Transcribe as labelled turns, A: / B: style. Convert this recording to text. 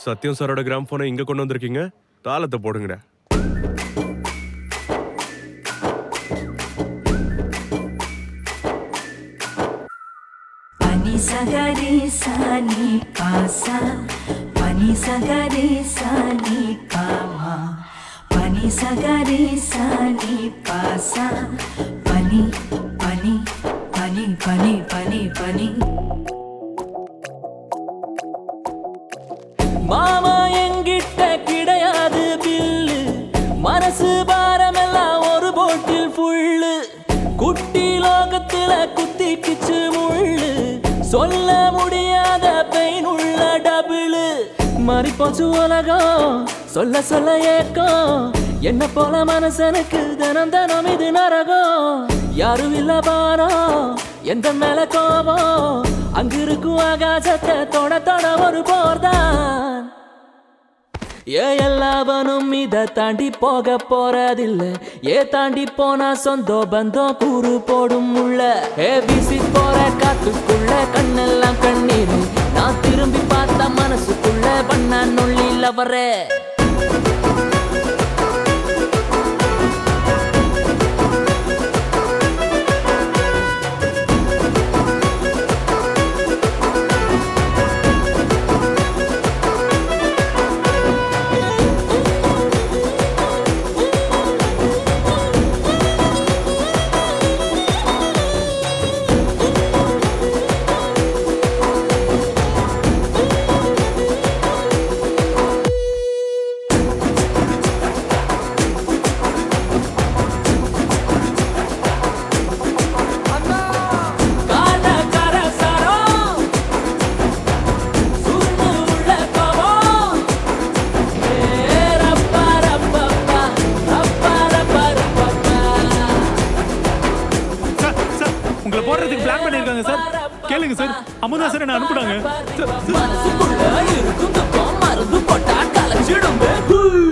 A: சத்யம் சாரோட கிராம் போனை இங்க கொண்டு வந்திருக்கீங்க தாளத்தை போடுங்கடா
B: பனி சகரி சனி பாசா பனி சகரி சனி பாமா பனி சகரி சனி பாசா பனி பனி பனி பனி பனி பனி
C: மாமா என்கிட்ட கிடையாது பில்லு மனசு பாரமெல்லாம் ஒரு போட்டில் ஃபுல்லு குட்டி லோகத்துல குத்திக்கிச்சு முள்ளு சொல்ல முடியாத பெயின் உள்ள டபுளு மாறிப்போச்சு உலகம் சொல்ல சொல்ல ஏக்கம் என்ன போல மனசனுக்கு தினம் தினம் இது நரகம் யாரும் இல்ல பாரம் எந்த மேல கோபம் அங்க இருக்கும் ஆகாசத்தை தொட தொட ஒரு போர்தான் ஏ எல்லாவனும் இத தாண்டி போக போறதில்ல ஏ தாண்டி போனா சொந்தோ பந்தம் கூறு போடும் உள்ள ஏ வீசி போற காத்துக்குள்ள கண்ணெல்லாம் கண்ணீர் நான் திரும்பி பார்த்த மனசுக்குள்ள பண்ண நொள்ளில வர கால கர சரம் சுருண்டு உள்ள கோபம் ஏ ரப்பா ரப்பப்பா ரப்பா ரப்பா ரப்பப்பா
D: சார் சார் உங்களை போடுறதுக்கு பிளான் பண்ணியிருக்காங்க சார் கேளுங்க சார் அமுதா சார் என்ன அனுப்புனாங்க
C: மனசுக்குள்ள இருக்கும் துக்கம் மருந்து போட்டா கலைச்சிடும்